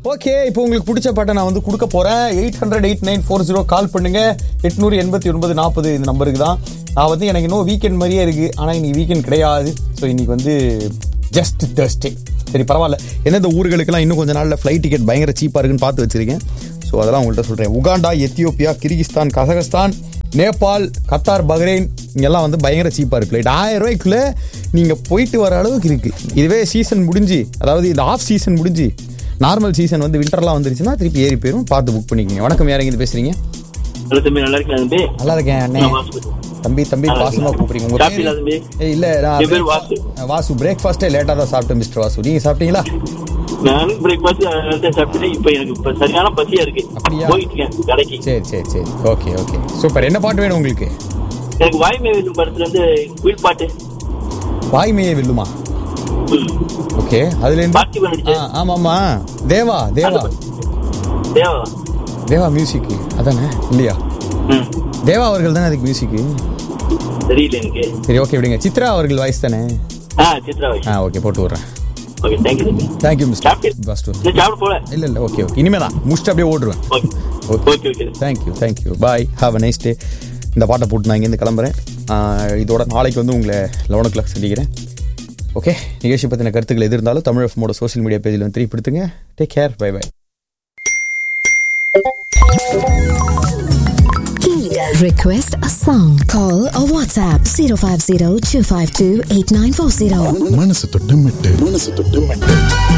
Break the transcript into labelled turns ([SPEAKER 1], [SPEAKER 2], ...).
[SPEAKER 1] Okay இப்போ உங்களுக்கு பிடிச்ச பாட்டை நான் வந்து கொடுக்க போறேன் eight hundred eight nine four zero call பண்ணுங்க எட்நூறு எண்பத்தி ஒன்பது நாற்பது இந்த நம்பருக்கு தான் நான் வந்து எனக்கு இன்னும் வீக்கெண்ட் மாதிரியே இருக்கு ஆனால் இன்னைக்கு வீக்கெண்ட் கிடையாது ஸோ இன்னைக்கு வந்து ஜஸ்ட் தேர்ஸ்டே சரி பரவாயில்ல எந்தெந்த ஊர்களுக்கெல்லாம் இன்னும் கொஞ்ச நாளில் ஃப்ளைட் டிக்கெட் பயங்கர சீப்பாக இருக்குன்னு பார்த்து வச்சிருக்கேன் ஸோ அதெல்லாம் உங்கள்கிட்ட சொல்கிறேன் Uganda Ethiopia Kyrgyzstan Kazakhstan Nepal Qatar Bahrain இங்கெல்லாம் வந்து பயங்கர சீப்பாக இருக்கு ஃப்ளைட் ஆயிரம் ரூபாய்க்குள்ளே நீங்கள் போயிட்டு வர அளவுக்கு இருக்கு இதுவே சீசன் முடிஞ்சு அதாவது இந்த ஆஃப் சீசன் முடிஞ்சு நார்மல் சீசன் வந்து விண்டர்லாம் வந்துருச்சுன்னா திருப்பி ஏறி போயிரும் பார்த்து புக் பண்ணிக்கோங்க வணக்கம் யார் எங்க பேசுறீங்க
[SPEAKER 2] ஹலோ தம்பி நல்லா இருக்கீங்களா தம்பி
[SPEAKER 1] நல்லா இருக்கேன் அண்ணே
[SPEAKER 2] நான் வாசு.
[SPEAKER 1] தம்பி தம்பி
[SPEAKER 2] நல்லா
[SPEAKER 1] பாசமா
[SPEAKER 2] இருக்கேன்.
[SPEAKER 1] கூப்பிடுறீங்க உங்க
[SPEAKER 2] சாப்பிட்டீங்களா
[SPEAKER 1] பேரு?
[SPEAKER 2] தம்பி?
[SPEAKER 1] ஏய், இல்ல நான்
[SPEAKER 2] என் பேர் வாசு.
[SPEAKER 1] வாசு பிரேக்ஃபாஸ்டே லேட்டா தான் சாப்பிட்டேன் மிஸ்டர் வாசு நீங்க சாப்பிட்டீங்களா
[SPEAKER 2] நானும் பிரேக்ஃபாஸ்ட் சாப்பிட்டு இப்ப எனக்கு இப்ப சரியான பசியா இருக்கு
[SPEAKER 1] அப்படியா?
[SPEAKER 2] போயிட்டு இருக்கேன் கடைக்கு
[SPEAKER 1] சரி சரி சரி ஓகே ஓகே சூப்பர் என்ன பாட்டு வேணும் உங்களுக்கு
[SPEAKER 2] எனக்கு வாய்மை வேணும் படத்துல இருந்து குயில் பாட்டு
[SPEAKER 1] வாய்மையே வெல்லுமா ஓகே அதுல இருந்து
[SPEAKER 2] பார்த்திபன் நடிச்ச
[SPEAKER 1] ஆ, ஆமாமா தேவா தேவா
[SPEAKER 2] தேவா
[SPEAKER 1] தேவா மியூசிக் அதானே இல்லையா
[SPEAKER 2] ம்.
[SPEAKER 1] தேவா அவர்கள் தானே அதுக்கு மியூசிக்
[SPEAKER 2] தெரியல எனக்கு
[SPEAKER 1] சரி ஓகே விடுங்க சித்ரா அவர்கள் வாய்ஸ் தானே
[SPEAKER 2] ஆ சித்ரா வாய்ஸ்
[SPEAKER 1] ஆ ஓகே போட்டு விட்றேன்
[SPEAKER 2] ஓகே தேங்க்யூ தம்பி
[SPEAKER 1] தேங்க்யூ மிஸ்டர்
[SPEAKER 2] சாப்பிட்டு
[SPEAKER 1] ஃபர்ஸ்ட்
[SPEAKER 2] இன்னும் சாப்பிட போல
[SPEAKER 1] இல்ல இல்ல ஓகே ஓகே இனிமே தான் முடிச்சுட்டு அப்படியே ஓடுருவேன்
[SPEAKER 2] okay
[SPEAKER 1] okay
[SPEAKER 2] okay okay
[SPEAKER 1] thank you thank you bye have a nice day இந்த பாட்டை போட்டு நான் இங்கேருந்து கிளம்புறேன் ஆஹ் இதோட நாளைக்கு வந்து உங்களை லெவன் ஓ கிளாக் சந்திக்கிறேன் ஓகே நிகழ்ச்சி பற்றின கருத்துக்கள் எது இருந்தாலும் தமிழ் எஃப்மோட சோஷியல் மீடியா பேஜில் வந்து திருப்பிடுத்துங்க take care bye bye
[SPEAKER 3] Request a song. Call or WhatsApp 050 252 8940.
[SPEAKER 4] மனசு தொட்டு மெட்டு மனசு தொட்டு மெட்டு